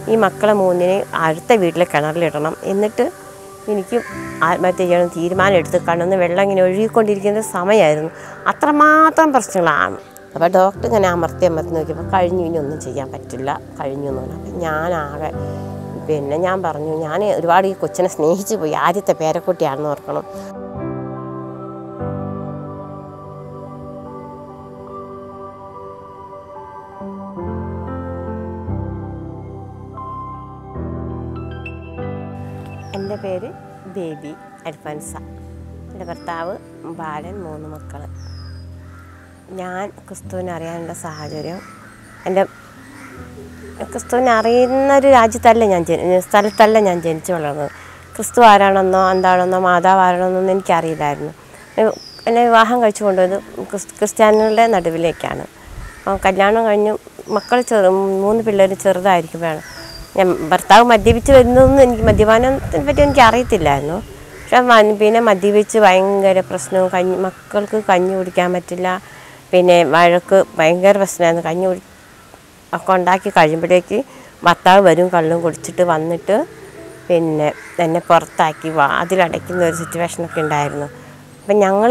ഈ മക്കളെ മൂന്നിനെ അടുത്ത വീട്ടിലെ കിണറിലിടണം എന്നിട്ട് എനിക്ക് ആത്മഹത്യ ചെയ്യണം തീരുമാനം എടുത്ത് കണ്ണെന്ന് വെള്ളം ഇങ്ങനെ ഒഴുകിക്കൊണ്ടിരിക്കുന്ന സമയമായിരുന്നു അത്രമാത്രം പ്രശ്നങ്ങളാണ് അപ്പോൾ ഡോക്ടർ ഇങ്ങനെ അമർത്തി അമർത്തി നോക്കിയപ്പോൾ കഴിഞ്ഞു ഇനി ഒന്നും ചെയ്യാൻ പറ്റില്ല കഴിഞ്ഞു എന്ന് പറഞ്ഞു അപ്പം ഞാനാകെ പിന്നെ ഞാൻ പറഞ്ഞു ഞാൻ ഒരുപാട് ഈ കൊച്ചിനെ സ്നേഹിച്ചു പോയി ആദ്യത്തെ പേരക്കുട്ടിയാണെന്ന് ഓർക്കണം എൻ്റെ പേര് ബേബി അൽഫൻസ എൻ്റെ ഭർത്താവ് ബാലൻ മൂന്ന് മക്കൾ ഞാൻ ക്രിസ്തുവിനെ അറിയാനുള്ള സാഹചര്യം എൻ്റെ ക്രിസ്തുവിനെ അറിയുന്ന ഒരു രാജ്യത്തല്ല ഞാൻ ജനി സ്ഥലത്തല്ല ഞാൻ ജനിച്ചു വളർന്നത് ക്രിസ്തു ആരാണെന്നോ എന്താണെന്നോ മാതാവ് ആരാണെന്നോ എനിക്കറിയില്ലായിരുന്നു എ- എന്നെ വിവാഹം കഴിച്ചു കൊണ്ടുപോയത് ക്രിസ് ക്രിസ്ത്യാനികളുടെ നടുവിലേക്കാണ് അപ്പം കല്യാണം കഴിഞ്ഞു മക്കൾ ചെറു മൂന്ന് പിള്ളേർ ചെറുതായിരിക്കുമ്പോഴാണ് ഞാൻ ഭർത്താവ് മദ്യപിച്ച് വരുന്നതൊന്നും എനിക്ക് മദ്യപാനത്തിനെ പറ്റി എനിക്ക് അറിയത്തില്ലായിരുന്നു പക്ഷെ മ- പിന്നെ മദ്യപിച്ച് ഭയങ്കര പ്രശ്നവും കഞ്ഞി മക്കൾക്ക് കഞ്ഞി കുടിക്കാൻ പറ്റില്ല പിന്നെ വഴക്ക് ഭയങ്കര പ്രശ്നമായിരുന്നു കഞ്ഞി കുടി ഒക്കെ ഉണ്ടാക്കി കഴിയുമ്പോഴേക്ക് ഭർത്താവ് വരും കള്ളും കുടിച്ചിട്ട് വന്നിട്ട് പിന്നെ എന്നെ പുറത്താക്കി വാതിലടയ്ക്കുന്ന ഒരു സിറ്റുവേഷനൊക്കെ ഉണ്ടായിരുന്നു അപ്പം ഞങ്ങൾ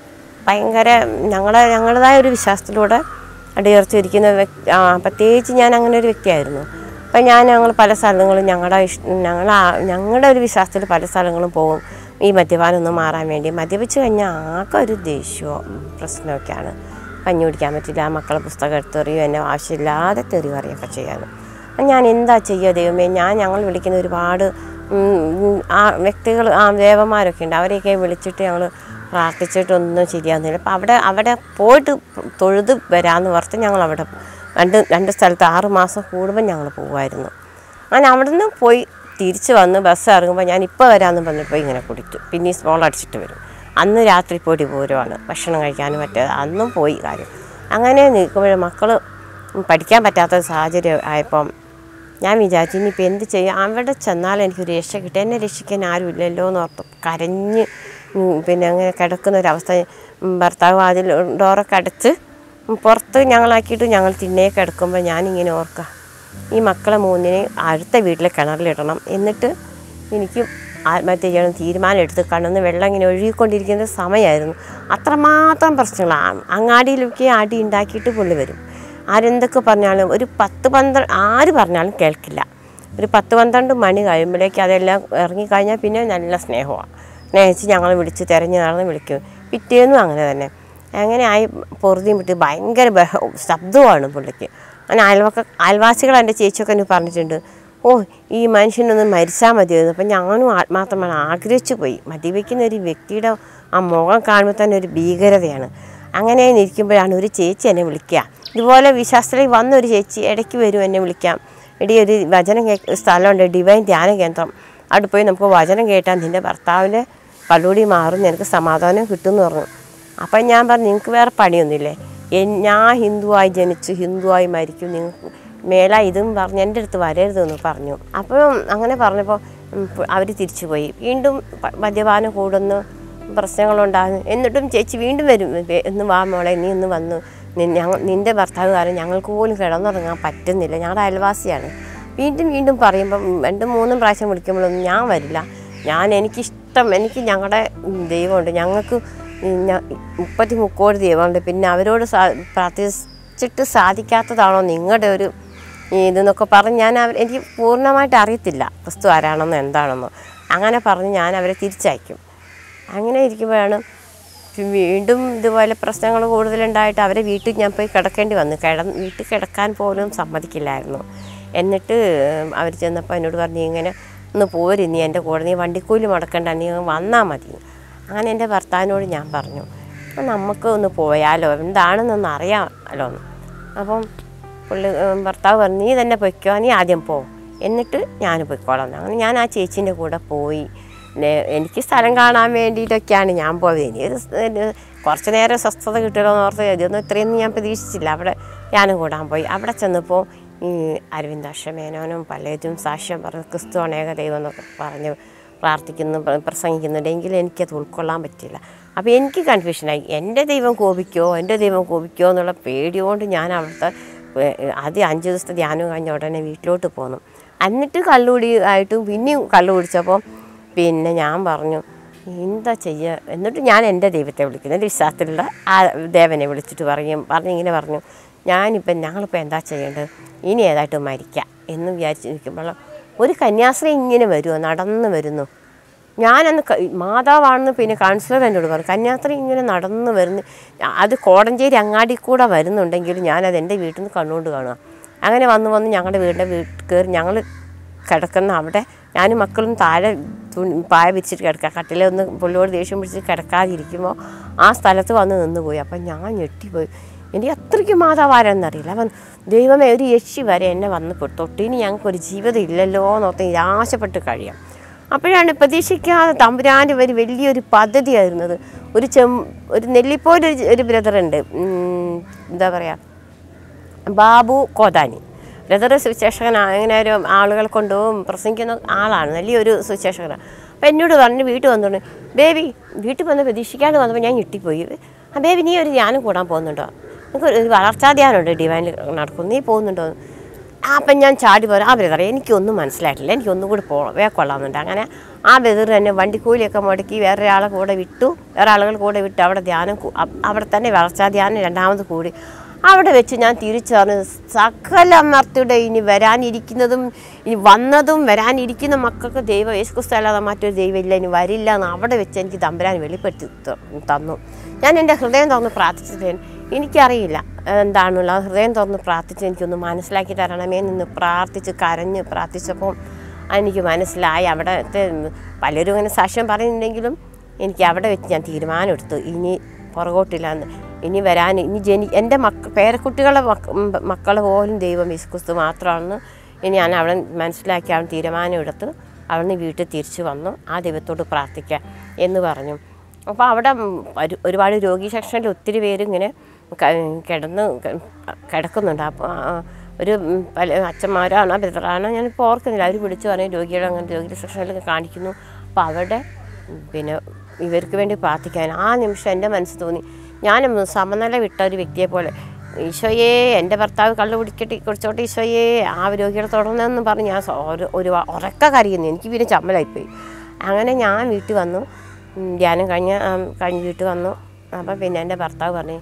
ഭയങ്കര ഞങ്ങളെ ഞങ്ങളുടേതായ ഒരു വിശ്വാസത്തിലൂടെ അടിയുറച്ചിരിക്കുന്ന വ്യക്തി ആ, പ്രത്യേകിച്ച് ഞാൻ അങ്ങനെ ഒരു വ്യക്തിയായിരുന്നു അപ്പം ഞാൻ ഞങ്ങൾ പല സ്ഥലങ്ങളും ഞങ്ങളുടെ ഇഷ്ട ഞങ്ങൾ ഞങ്ങളുടെ ഒരു വിശ്വാസത്തിൽ പല സ്ഥലങ്ങളും പോകും ഈ മദ്യപാനം ഒന്ന് മാറാൻ വേണ്ടി മദ്യപിച്ച് കഴിഞ്ഞാൽ ആകെ ഒരു ദേഷ്യമോ പ്രശ്നമൊക്കെയാണ് കഞ്ഞി കുടിക്കാൻ പറ്റില്ല മക്കളെ പുസ്തകം എടുത്തെറിയും എന്നെ ആവശ്യമില്ലാതെ തെറി പറയുകയൊക്കെ ചെയ്യാനും അപ്പം ഞാൻ എന്താ ചെയ്യുക ദൈവമേ ഞാൻ ഞങ്ങൾ വിളിക്കുന്ന ഒരുപാട് ഉം, ഉം, ആ വ്യക്തികൾ ആ ദേവന്മാരൊക്കെ ഉണ്ട് അവരെയൊക്കെ വിളിച്ചിട്ട് ഞങ്ങൾ പ്രാർത്ഥിച്ചിട്ടൊന്നും ശരിയാകുന്നില്ല അപ്പം അവിടെ അവിടെ പോയിട്ട് തൊഴുത് വരാമെന്ന് ഓർത്ത് ഞങ്ങൾ അവിടെ രണ്ട് രണ്ട് സ്ഥലത്ത് ആറ് മാസം കൂടുമ്പോൾ ഞങ്ങൾ പോകുമായിരുന്നു അങ്ങനെ അവിടെ നിന്ന് പോയി തിരിച്ച് വന്ന് ബസ് ഇറങ്ങുമ്പോൾ ഞാൻ ഇപ്പോൾ വരാമെന്ന് പറഞ്ഞപ്പോൾ ഇങ്ങനെ കുടിക്കും പിന്നെ ഈ സ്മോൾ അടിച്ചിട്ട് വരും അന്ന് രാത്രി പൊടി പോരുവാണ് ഭക്ഷണം കഴിക്കാനും പറ്റാതെ അന്നും പോയി കാര്യം അങ്ങനെ നിൽക്കുമ്പോൾ മക്കൾ പഠിക്കാൻ പറ്റാത്ത സാഹചര്യം ആയപ്പം ഞാൻ വിചാരിച്ചു ഇനിയിപ്പോൾ എന്ത് ചെയ്യും അവിടെ ചെന്നാൽ എനിക്കൊരു രക്ഷ കിട്ടും എന്നെ രക്ഷിക്കാൻ ആരും ഇല്ലല്ലോ എന്ന് ഓർത്ത് കരഞ്ഞ് ഉം, പിന്നെ അങ്ങനെ കിടക്കുന്ന ഒരവസ്ഥ ഉം, ഭർത്താവ് അതിൽ ഡോറൊക്കെ അടച്ച് ഉം, പുറത്ത് ഞങ്ങളാക്കിയിട്ട് ഞങ്ങൾ തിണ്ണയെ കിടക്കുമ്പോൾ ഞാനിങ്ങനെ ഓർക്കാം ഈ മക്കളെ മൂന്നിനെ അടുത്ത വീട്ടിലെ കിണറിലിടണം എന്നിട്ട് എനിക്ക് ആത്മഹത്യ ചെയ്യണം തീരുമാനം എടുത്ത് കണ്ണെന്ന് വെള്ളം ഇങ്ങനെ ഒഴുകിക്കൊണ്ടിരിക്കുന്ന സമയമായിരുന്നു അത്രമാത്രം പ്രശ്നങ്ങളാണ് അങ്ങാടിയിലൊക്കെ അടി ഉണ്ടാക്കിയിട്ട് പുള്ളി വരും ആരെന്തൊക്കെ പറഞ്ഞാലും ഒരു പത്ത് പന്ത്രണ്ട് ആര് പറഞ്ഞാലും കേൾക്കില്ല ഒരു പത്ത് പന്ത്രണ്ട് മണി കഴിയുമ്പോഴേക്ക് അതെല്ലാം ഇറങ്ങിക്കഴിഞ്ഞാൽ പിന്നെ നല്ല സ്നേഹമാണ് സ്നേഹിച്ച് ഞങ്ങൾ വിളിച്ച് തിരഞ്ഞ് നടന്ന് വിളിക്കും പിറ്റേന്നും അങ്ങനെ തന്നെ അങ്ങനെ ആയി പൊറുതിയും വിട്ട് ഭയങ്കര ബഹ ശബ്ദമാണ് പുള്ളിക്ക് അങ്ങനെ അയൽവക്ക അയൽവാസികൾ എൻ്റെ ചേച്ചിയൊക്കെ എനിക്ക് പറഞ്ഞിട്ടുണ്ട് ഓ ഈ മനുഷ്യനൊന്ന് മരിച്ചാൽ മതിയായിരുന്നു അപ്പം ഞാനും ആത്മാർത്ഥമായി ആഗ്രഹിച്ചു പോയി മദ്യപിക്കുന്ന ഒരു വ്യക്തിയുടെ ആ മുഖം കാണുമ്പോൾ തന്നെ ഒരു ഭീകരതയാണ് അങ്ങനെ ഇരിക്കുമ്പോഴാണ് ഒരു ചേച്ചി എന്നെ വിളിക്കുക ഇതുപോലെ വിശ്വാസത്തിലേക്ക് വന്ന ഒരു ചേച്ചി ഇടയ്ക്ക് വരും എന്നെ വിളിക്കാം എടി ഒരു വചനം കേ സ്ഥലമുണ്ട് ഡിവൈൻ ധ്യാന കേന്ദ്രം അവിടെ പോയി നമുക്ക് വചനം കേട്ടാൽ നിൻ്റെ ഭർത്താവിൻ്റെ കള്ളൂടി മാറും നിനക്ക് സമാധാനം കിട്ടുമെന്ന് പറഞ്ഞു അപ്പം ഞാൻ പറഞ്ഞു നിങ്ങൾക്ക് വേറെ പണിയൊന്നുമില്ലേ എൻ- ഞാൻ ഹിന്ദുവായി ജനിച്ചു ഹിന്ദുവായി മരിക്കും നിങ്ങൾക്ക് മേല ഇതും പറഞ്ഞ് എൻ്റെ അടുത്ത് വരരുതെന്ന് പറഞ്ഞു അപ്പം അങ്ങനെ പറഞ്ഞപ്പോൾ അവർ തിരിച്ചുപോയി വീണ്ടും പ- മദ്യപാനം കൂടുന്നു പ്രശ്നങ്ങളുണ്ടാകുന്നു എന്നിട്ടും ചേച്ചി വീണ്ടും വരും വേ- ഒന്ന് വാ മോളെ നീ ഒന്ന് വന്നു നി- ഞങ്ങൾ നിൻ്റെ ഭർത്താവ് കാരണം ഞങ്ങൾക്ക് പോലും കിടന്നുറങ്ങാൻ പറ്റുന്നില്ല ഞങ്ങളുടെ അയൽവാസിയാണ് വീണ്ടും വീണ്ടും പറയുമ്പം രണ്ടും മൂന്നും പ്രാവശ്യം വിളിക്കുമ്പോഴൊന്നും ഞാൻ വരില്ല ഞാൻ എനിക്കിഷ്ടം എനിക്ക് ഞങ്ങളുടെ ദൈവമുണ്ട് ഞങ്ങൾക്ക് ഈ ഞ- മുപ്പത്തി മുക്കോടി ദൈവമുണ്ട് പിന്നെ അവരോട് സാ പ്രാർത്ഥിച്ചിട്ട് സാധിക്കാത്തതാണോ നിങ്ങളുടെ ഒരു ഈ ഇതെന്നൊക്കെ പറഞ്ഞ് ഞാൻ അവർ എനിക്ക് പൂർണ്ണമായിട്ട് അറിയത്തില്ല ക്രിസ്തു ആരാണെന്നോ എന്താണെന്നോ അങ്ങനെ പറഞ്ഞ് ഞാൻ അവരെ തിരിച്ചയക്കും അങ്ങനെ ഇരിക്കുമ്പോഴാണ് വീണ്ടും ഇതുപോലെ പ്രശ്നങ്ങൾ കൂടുതലുണ്ടായിട്ട് അവരെ വീട്ടിൽ ഞാൻ പോയി കിടക്കേണ്ടി വന്നു കിട വീട്ടിൽ കിടക്കാൻ പോലും സമ്മതിക്കില്ലായിരുന്നു എന്നിട്ട് അവർ ചെന്നപ്പോൾ എന്നോട് പറഞ്ഞു ഇങ്ങനെ ഒന്ന് പോര് നീ എൻ്റെ കൂടെ നീ വണ്ടിക്കൂലി മുടക്കണ്ട നീ വന്നാൽ മതി അങ്ങനെ എൻ്റെ ഭർത്താവിനോട് ഞാൻ പറഞ്ഞു "അപ്പോൾ നമുക്ക് ഒന്ന് പോയാലോ എന്താണെന്നൊന്ന് അറിയാമല്ലോ എന്ന്." അപ്പം പുള്ളി ഉം, ഭർത്താവ് പറഞ്ഞു നീ തന്നെ പൊയ്ക്കോ നീ ആദ്യം പോ എന്നിട്ട് ഞാൻ പൊയ്ക്കോളാം എന്ന്." അങ്ങനെ ഞാൻ ആ ചേച്ചീൻ്റെ കൂടെ പോയി നേ- എനിക്ക് സ്ഥലം കാണാൻ വേണ്ടിയിട്ടൊക്കെയാണ് ഞാൻ പോയത് ഇനി ഒരു സ്- ഒരു കുറച്ച് നേരം സ്വസ്ഥത കിട്ടുമല്ലോ എന്ന് ഓർത്ത് ഇതൊന്നും ഇത്രയൊന്നും ഞാൻ പ്രതീക്ഷിച്ചില്ല അവിടെ ഞാനും കൂടാൻ പോയി അവിടെ ചെന്നപ്പോൾ ഈ അരവിന്ദാക്ഷ മേനോനും പലരും സാക്ഷ്യം പറഞ്ഞ് ക്രിസ്തു അനേക ദൈവം എന്നൊക്കെ പറഞ്ഞ് പ്രാർത്ഥിക്കുന്നു പ്ര- പ്രസംഗിക്കുന്നുണ്ട് എങ്കിലും എനിക്കത് ഉൾക്കൊള്ളാൻ പറ്റില്ല അപ്പോൾ എനിക്ക് കൺഫ്യൂഷനായി എൻ്റെ ദൈവം കോപിക്കോ എൻ്റെ ദൈവം കോപിക്കോ എന്നുള്ള പേടിയോണ്ട് ഞാൻ അവിടുത്തെ ഏ, ആദ്യം അഞ്ച് ദിവസത്തെ ധ്യാനം കഴിഞ്ഞ ഉടനെ വീട്ടിലോട്ട് പോന്നു എന്നിട്ട് കള്ളുകൂടി ആയിട്ടും പിന്നെയും കള്ളു കുടിച്ചപ്പോൾ പിന്നെ ഞാൻ പറഞ്ഞു എന്താ ചെയ്യുക എന്നിട്ട് ഞാൻ എൻ്റെ ദൈവത്തെ വിളിക്കുന്നു എൻ്റെ വിശ്വാസത്തിലുള്ള ആ ദേവനെ വിളിച്ചിട്ട് പറയും പറഞ്ഞ് ഇങ്ങനെ പറഞ്ഞു ഞാനിപ്പം ഞങ്ങളിപ്പോൾ എന്താ ചെയ്യേണ്ടത് ഇനി ഏതായിട്ട് മരിക്കാം എന്ന് വിചാരിച്ചിരിക്കുമ്പോൾ ഒരു കന്യാസ്ത്രീ ഇങ്ങനെ വരുമോ നടന്ന് വരുന്നു ഞാനന്ന് ക- മാതാവാണെന്ന് പിന്നെ കൗൺസിലർ എന്നോട് പറഞ്ഞു കന്യാസ്ത്രീ ഇങ്ങനെ നടന്ന് വരുന്നു അത് കോടഞ്ചേരി അങ്ങാടി കൂടെ വരുന്നുണ്ടെങ്കിൽ ഞാനത് എൻ്റെ വീട്ടിൽ നിന്ന് കണ്ണുകൊണ്ട് കാണുക അങ്ങനെ വന്ന് വന്ന് ഞങ്ങളുടെ വീടിൻ്റെ വീട്ടിൽ കയറി ഞങ്ങൾ കിടക്കുന്ന അവിടെ ഞാനും മക്കളും താഴെ തുണി പായ വിരിച്ചിട്ട് കിടക്കുക കട്ടിലൊന്ന് പുള്ളിയോട് ദേഷ്യം പിടിച്ച് കിടക്കാതിരിക്കുമ്പോൾ ആ സ്ഥലത്ത് വന്ന് നിന്ന് പോയി അപ്പം ഞാൻ ഞെട്ടിപ്പോയി എനിക്ക് അത്രയ്ക്ക് മാതാവാരെന്നറിയില്ല അപ്പം ദൈവമേ ഒരു യക്ഷി വരെ എന്നെ വന്ന് പെട്ടു. തൊട്ടിനി ഞങ്ങൾക്കൊരു ജീവിതം ഇല്ലല്ലോ എന്നോർത്ത് നിരാശപ്പെട്ട് കഴിയാം അപ്പോഴാണ് പ്രതീക്ഷിക്കാതെ തമ്പുരാൻ്റെ ഒരു വലിയൊരു പദ്ധതിയായിരുന്നത് ഒരു ചെം ഒരു നെല്ലിപ്പോലൊരു ഒരു ബ്രദറുണ്ട് എന്താ പറയുക ബാബു കോതാനി ബ്രദർ സുവിശേഷകനാണ് അങ്ങനെ ഒരു ആളുകൾ കൊണ്ടുപോകും പ്രസംഗിക്കുന്ന ആളാണ് വലിയൊരു സുവിശേഷകനാണ് അപ്പം എന്നോട് പറഞ്ഞു വീട്ടിൽ വന്നോണ്ട് ബേബി വീട്ടിൽ വന്ന് പ്രതീക്ഷിക്കാണ്ട് വന്നപ്പോൾ ഞാൻ ഞെട്ടിപ്പോയി ആ ബേബി നീ ഒരു ധ്യാനം കൂടാൻ പോകുന്നുണ്ടോ എനിക്ക് ഒരു വളർച്ചാ ധ്യാനമുണ്ട് ഡിവൈനിൽ നടക്കും നീ പോകുന്നുണ്ടോ ആ, അപ്പം ഞാൻ ചാടി പോരാ ആ ബ്രദറെ എനിക്കൊന്നും മനസ്സിലായിട്ടില്ല എനിക്കൊന്നും കൂടി പോകണം വേ കൊള്ളാമെന്നുണ്ട് അങ്ങനെ ആ ബ്രദർ തന്നെ വണ്ടിക്കൂലിയൊക്കെ മുടക്കി വേറെ ഒരാളെ കൂടെ വിട്ടു വേറെ ആളുകൾ കൂടെ വിട്ട് അവിടെ ധ്യാനം കൂ- അ- അവിടെ തന്നെ വളർച്ചാ ധ്യാനം രണ്ടാമത് കൂടി അവിടെ വെച്ച് ഞാൻ തിരിച്ചു പറഞ്ഞു സകല മർത്തിയുടെ ഇനി വരാനിരിക്കുന്നതും ഇനി വന്നതും വരാനിരിക്കുന്ന മക്കൾക്ക് ദൈവം യേശുക്രിസ്തു അല്ലാതെ മറ്റൊരു ദൈവം ഇല്ല ഇനി വരില്ല എന്ന് അവിടെ വെച്ച് എനിക്ക് തമ്പുരാൻ വെളിപ്പെടുത്തി ത- തന്നു ഞാൻ എൻ്റെ ഹൃദയം തുറന്ന് പ്രാർത്ഥിച്ചത് എനിക്കറിയില്ല എന്താണുള്ള ഹൃദയം തുറന്ന് പ്രാർത്ഥിച്ച് എനിക്കൊന്ന് മനസ്സിലാക്കി തരണമേ നിന്ന് പ്രാർത്ഥിച്ച് കരഞ്ഞ് പ്രാർത്ഥിച്ചപ്പോൾ എനിക്ക് മനസ്സിലായി അവിടത്തെ പലരും ഇങ്ങനെ സാക്ഷ്യം പറയുന്നുണ്ടെങ്കിലും എനിക്ക് അവിടെ വെച്ച് ഞാൻ തീരുമാനമെടുത്തു ഇനി പുറകോട്ടില്ല എന്ന് ഇനി വരാൻ ഇനി ജനി എൻ്റെ മക്ക പേരക്കുട്ടികളെ മക്കൾ പോലും ദൈവം വിശ്വസ്തു മാത്രമാണെന്ന് ഇനി ഞാൻ അവിടെ മനസ്സിലാക്കി അവൻ തീരുമാനമെടുത്ത് അവിടുന്ന് വീട്ടിൽ തിരിച്ചു വന്നു ആ ദൈവത്തോട് പ്രാർത്ഥിക്കാം എന്ന് പറഞ്ഞു അപ്പോൾ അവിടെ ഉം, ഒരു- ഒരുപാട് രോഗി സെക്ഷനിൽ ഒത്തിരി പേര് ഇങ്ങനെ ക- കിടന്ന് ക- കിടക്കുന്നുണ്ട് അപ്പോൾ ആ, ഒരു ഉം, പല അച്ഛന്മാരാണ് ബ്രദറാണ് ഞാനിപ്പോൾ ഓർക്കുന്നില്ല അവർ വിളിച്ചു പറഞ്ഞു രോഗികളെ അങ്ങനെ രോഗി സെക്ഷനിൽ കാണിക്കുന്നു അപ്പോൾ അവിടെ ഉം, പിന്നെ ഇവർക്ക് വേണ്ടി പ്രാർത്ഥിക്കാൻ ആ നിമിഷം എൻ്റെ മനസ്സ് തോന്നി ഞാൻ സമനില വിട്ട ഒരു വ്യക്തിയെ പോലെ ഈശോയെ എൻ്റെ ഭർത്താവ് കള്ളു കുടിക്കട്ടെ കുടിച്ചോട്ടെ ഈശോയെ ആ രോഗികളെ തുടർന്നെന്ന് പറഞ്ഞ് ഞാൻ സ- ഒരു ഒരു വ- ഉറക്ക കരയുന്നു എനിക്ക് പിന്നെ ചമ്മലായിപ്പോയി അങ്ങനെ ഞാൻ വീട്ടിൽ വന്നു ഉം, ധ്യാനം കഴിഞ്ഞ് ആ, കഴിഞ്ഞ് വീട്ടിൽ വന്നു അപ്പം പിന്നെ എൻ്റെ ഭർത്താവ് പറഞ്ഞു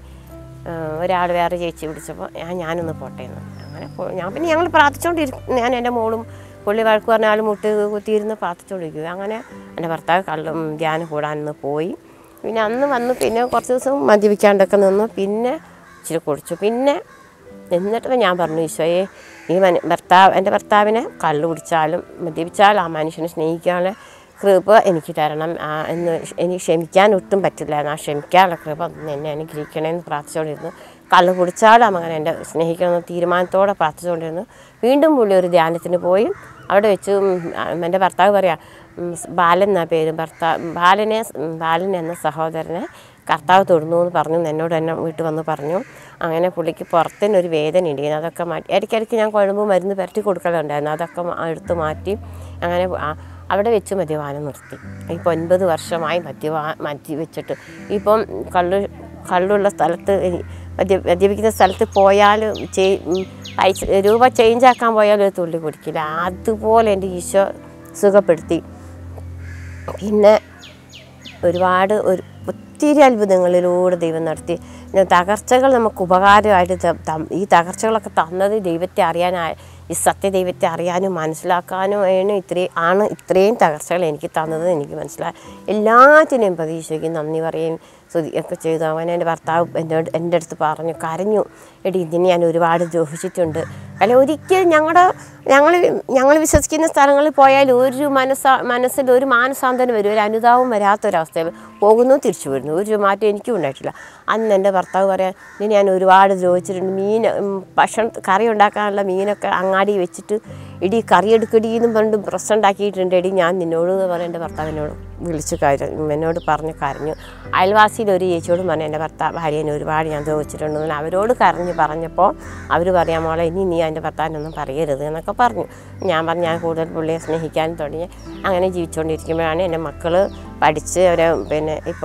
ഒരാൾ വേറെ ചേച്ചി വിളിച്ചപ്പോൾ ഞാൻ ഞാനൊന്ന് പോട്ടെ എന്ന് അങ്ങനെ പോ- ഞാൻ പിന്നെ ഞങ്ങൾ പ്രാർത്ഥിച്ചുകൊണ്ടിരിക്കും ഞാൻ എൻ്റെ മോളും പുള്ളി വഴക്ക് പറഞ്ഞാലും മുട്ട് കുത്തിയിരുന്ന് പ്രാർത്ഥിച്ചുകൊണ്ടിരിക്കും അങ്ങനെ എൻ്റെ ഭർത്താവ് കള്ളും ധ്യാനം കൂടാനൊന്ന് പോയി പിന്നെ അന്ന് വന്ന് പിന്നെ കുറച്ച് ദിവസം മദ്യപിക്കാണ്ടൊക്കെ നിന്നു പിന്നെ ഇച്ചിരി കുടിച്ചു പിന്നെ എന്നിട്ട് ഞാൻ പറഞ്ഞു ഈശോയെ ഈ മന ഭർത്താവ് എൻ്റെ ഭർത്താവിനെ കള്ളു കുടിച്ചാലും മദ്യപിച്ചാലും ആ മനുഷ്യനെ സ്നേഹിക്കാനുള്ള കൃപ എനിക്ക് തരണം ആ, എന്ന് എനിക്ക് ക്ഷമിക്കാൻ ഒട്ടും പറ്റില്ല ആ ക്ഷമിക്കാനുള്ള കൃപ ഒന്ന് എന്നെ അനുഗ്രഹിക്കണമെന്ന് പ്രാർത്ഥിച്ചുകൊണ്ടിരുന്നു കള്ളു കുടിച്ചാലും അങ്ങനെ എൻ്റെ സ്നേഹിക്കണമെന്ന് തീരുമാനത്തോടെ പ്രാർത്ഥിച്ചുകൊണ്ടിരുന്നു വീണ്ടും പുള്ളി ഒരു ധ്യാനത്തിന് പോയി അവിടെ വെച്ച് ഉം, ആ, എൻ്റെ ഭർത്താവ് പറയാം ഉം, ബാലൻ എന്നാ പേര് ഭർത്താവ് ബാലനെ ഉം, ബാലൻ എന്ന സഹോദരനെ കർത്താവ് തൊടുന്നു എന്ന് പറഞ്ഞു എന്നോട് തന്നെ വീട്ടിൽ വന്ന് പറഞ്ഞു അങ്ങനെ പുള്ളിക്ക് പുറത്തുനിന്ന് ഒരു വേദന ഉണ്ടായിരുന്നു അതൊക്കെ മാറ്റി ഇടയ്ക്കിടയ്ക്ക് ഞാൻ കുഴമ്പ് മരുന്ന് പുരട്ടി കൊടുക്കലുണ്ടായിരുന്നു അതൊക്കെ മാ- എടുത്ത് മാറ്റി അങ്ങനെ ആ- അവിടെ വെച്ച് മദ്യപാനം നിർത്തി ഇപ്പോൾ ഒൻപത് വർഷമായി മദ്യപാ മദ്യവെച്ചിട്ട് ഇപ്പം കള്ള് കള്ളുള്ള സ്ഥലത്ത് ഇനി മദ്യ മദ്യപിക്കുന്ന സ്ഥലത്ത് പോയാൽ ചെയ് ഉം, പൈസ രൂപ ചേഞ്ച് ആക്കാൻ പോയാൽ ഒരു തുള്ളി കുടിക്കില്ല അതുപോലെ എൻ്റെ ഈശോ സുഖപ്പെടുത്തി പിന്നെ ഒരുപാട് ഒരു ഒത്തിരി അത്ഭുതങ്ങളിലൂടെ ദൈവം നടത്തി പിന്നെ തകർച്ചകൾ നമുക്ക് ഉപകാരമായിട്ട് ത- ത- ഈ തകർച്ചകളൊക്കെ തന്നത് ദൈവത്തെ അറിയാനായ ഈ സത്യ ദൈവത്തെ അറിയാനും മനസ്സിലാക്കാനും ആണ് ഇത്രയും ആണ് ഇത്രയും തകർച്ചകൾ എനിക്ക് തന്നത് എനിക്ക് മനസ്സിലായി എല്ലാറ്റിനെയും പ്രതീക്ഷയ്ക്ക് നന്ദി പറയുകയും സ്തുതി ഒക്കെ ചെയ്തു അങ്ങനെ എൻ്റെ ഭർത്താവ് എന്നോട് എൻ്റെ അടുത്ത് പറഞ്ഞു കരഞ്ഞു എടി ഇതിന് ഞാൻ ഒരുപാട് ദ്രോഹിച്ചിട്ടുണ്ട് അല്ല ഒരിക്കലും ഞങ്ങളുടെ ഞങ്ങൾ ഞങ്ങൾ വിശ്വസിക്കുന്ന സ്ഥലങ്ങളിൽ പോയാൽ ഒരു മനസ്സ മനസ്സിൽ ഒരു മാനസാന്തരം വരും ഒരു അനുതാപം വരാത്തൊരവസ്ഥയിൽ പോകുന്നു തിരിച്ചു വരുന്നു ഒരു മാറ്റം എനിക്കും ഉണ്ടായിട്ടില്ല അന്ന് എൻ്റെ ഭർത്താവ് പറയാൻ ഇതിന് ഞാൻ ഒരുപാട് ദ്രോഹിച്ചിട്ടുണ്ട് മീൻ ഉം, ഭക്ഷണം കറി ഉണ്ടാക്കാനുള്ള മീനൊക്കെ അങ്ങാടി വെച്ചിട്ട് ഇടി കറി എടുക്കടി എന്നും പറഞ്ഞിട്ട് പ്രശ്നം ഉണ്ടാക്കിയിട്ടുണ്ട് എടി ഞാൻ നിന്നോട് എന്ന് പറഞ്ഞ് എൻ്റെ ഭർത്താവ് എന്നോട് വിളിച്ച് കര എന്നോട് പറഞ്ഞ് കരഞ്ഞു അയൽവാസിയിൽ ഒരു ചേച്ചിയോട് പറഞ്ഞു എൻ്റെ ഭർത്താവ് ഭാര്യനെ ഒരുപാട് ഞാൻ ദ്രോഹിച്ചിട്ടുണ്ടെന്ന് അവരോട് കരഞ്ഞ് പറഞ്ഞപ്പോൾ അവർ പറയാൻ മോളെ ഇനി നീ എൻ്റെ ഭർത്താവിനൊന്നും പറയരുത് എന്നൊക്കെ പറഞ്ഞു ഞാൻ പറഞ്ഞു ഞാൻ കൂടുതൽ പുള്ളിയെ സ്നേഹിക്കാൻ തുടങ്ങി അങ്ങനെ ജീവിച്ചുകൊണ്ടിരിക്കുമ്പോഴാണ് എൻ്റെ മക്കൾ പഠിച്ച് അവർ പിന്നെ ഇപ്പം